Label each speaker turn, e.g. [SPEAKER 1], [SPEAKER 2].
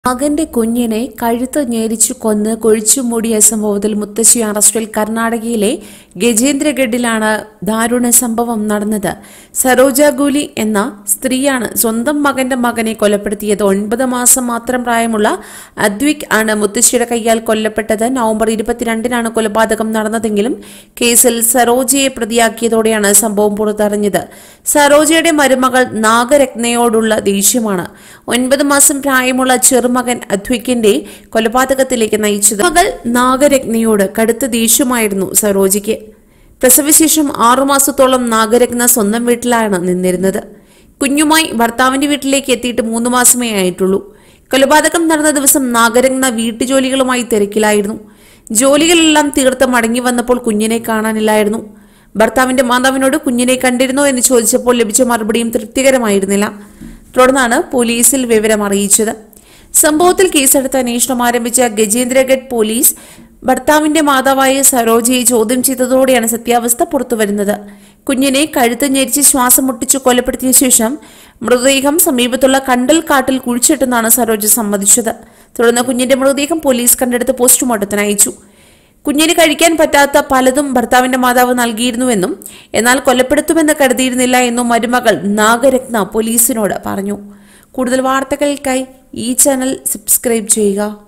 [SPEAKER 1] മകന്റെ കുഞ്ഞിനെ കഴുത്ത് ഞെരിച്ചു കൊന്ന് കുഴിച്ചു മൂടിയ സംഭവത്തിൽ മുത്തശ്ശി അറസ്റ്റിൽ കർണാടകയിലെ ഗജേന്ദ്രഗഡിലാണ് ദാരുണ സംഭവം നടന്നത് സരോജ ഗുലി എന്ന സ്ത്രീയാണ് സ്വന്തം മകന്റെ മകനെ കൊലപ്പെടുത്തിയത് ഒൻപത് മാസം മാത്രം പ്രായമുള്ള അദ്വിക് ആണ് മുത്തശ്ശിയുടെ കൈയാൽ കൊല്ലപ്പെട്ടത് നവംബർ ഇരുപത്തിരണ്ടിനാണ് കൊലപാതകം നടന്നതെങ്കിലും കേസിൽ സരോജയെ പ്രതിയാക്കിയതോടെയാണ് സംഭവം പുറത്തറിഞ്ഞത് സരോജയുടെ മരുമകൾ നാഗരത്നയോടുള്ള ദേഷ്യമാണ് ഒൻപത് മാസം പ്രായമുള്ള ചെറുമകൻ അദ്വിക്കിന്റെ കൊലപാതകത്തിലേക്ക് നയിച്ചത് മകൾ നാഗരത്നയോട് കടുത്ത ദേഷ്യമായിരുന്നു സരോജയ്ക്ക് പ്രസവശേഷം ആറുമാസത്തോളം നാഗരത്ന സ്വന്തം വീട്ടിലാണ് നിന്നിരുന്നത് കുഞ്ഞുമായി ഭർത്താവിന്റെ വീട്ടിലേക്ക് എത്തിയിട്ട് മൂന്ന് മാസമേ ആയിട്ടുള്ളൂ കൊലപാതകം നടന്ന ദിവസം നാഗരത്ന വീട്ടുജോലികളുമായി തിരക്കിലായിരുന്നു ജോലികളെല്ലാം തീർത്ത് മടങ്ങി വന്നപ്പോൾ കുഞ്ഞിനെ കാണാനില്ലായിരുന്നു ഭർത്താവിന്റെ മാതാവിനോട് കുഞ്ഞിനെ കണ്ടിരുന്നോ എന്ന് ചോദിച്ചപ്പോൾ ലഭിച്ച മറുപടിയും തൃപ്തികരമായിരുന്നില്ല തുടർന്നാണ് പോലീസിൽ വിവരം അറിയിച്ചത് സംഭവത്തിൽ കേസെടുത്ത് അന്വേഷണം ആരംഭിച്ച ഗജേന്ദ്രഗഡ് പോലീസ് ഭർത്താവിന്റെ മാതാവായ സരോജയെ ചോദ്യം ചെയ്തതോടെയാണ് സത്യാവസ്ഥ പുറത്തുവരുന്നത് കുഞ്ഞിനെ കഴുത്ത് ഞെരിച്ച് ശ്വാസം മുട്ടിച്ച് കൊലപ്പെടുത്തിയ ശേഷം മൃതദേഹം സമീപത്തുള്ള കണ്ടൽ കാട്ടിൽ കുഴിച്ചിട്ടെന്നാണ് സരോജ സമ്മതിച്ചത് തുടർന്ന് കുഞ്ഞിന്റെ മൃതദേഹം പോലീസ് കണ്ടെടുത്ത് പോസ്റ്റ്മോർട്ടത്തിന് അയച്ചു കുഞ്ഞിന് കഴിക്കാൻ പറ്റാത്ത പലതും ഭർത്താവിന്റെ മാതാവ് നൽകിയിരുന്നുവെന്നും എന്നാൽ കൊലപ്പെടുത്തുമെന്ന് കരുതിയിരുന്നില്ല എന്നും മരുമകൾ നാഗരത്ന പോലീസിനോട് പറഞ്ഞു കൂടുതൽ വാർത്തകൾക്കായി ഈ ചാനൽ സബ്സ്ക്രൈബ് ചെയ്യുക